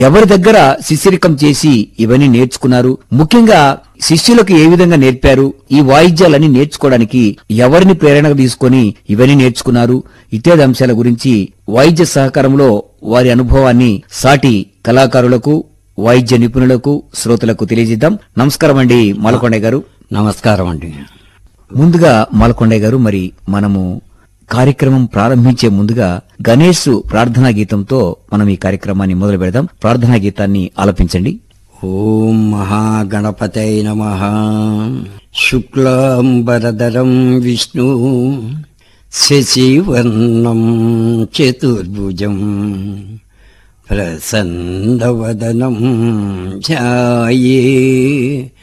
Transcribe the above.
ఎవరి దగ్గర శిష్యరికం చేసి ఇవన్నీ నేర్చుకున్నారు ముఖ్యంగా శిష్యులకు ఏ విధంగా నేర్పారు ఈ వాయిద్యాలన్నీ నేర్చుకోవడానికి ఎవరిని ప్రేరణగా తీసుకొని ఇవన్నీ నేర్చుకున్నారు ఇత్యాది అంశాల గురించి వాయిద్య సహకారంలో వారి అనుభవాన్ని సాటి కళాకారులకు వాయిద్య నిపుణులకు శ్రోతలకు తెలియజేద్దాం నమస్కారం అండి మాలకొండయ్య గారు నమస్కారం అండి ముందుగా మాలకొండయ్య గారు మరి మనము కార్యక్రమం ప్రారంభించే ముందుగా గణేష్ ప్రార్థనా గీతంతో మనం ఈ కార్యక్రమాన్ని మొదలు పెడదాం ప్రార్థనా గీతాన్ని ఆలపించండి ఓం మహాగణపతయ నమ శుక్లాంబరధరం విష్ణు శశివర్ణం చతుర్భుజం ప్రసన్నవదనం ఛాయే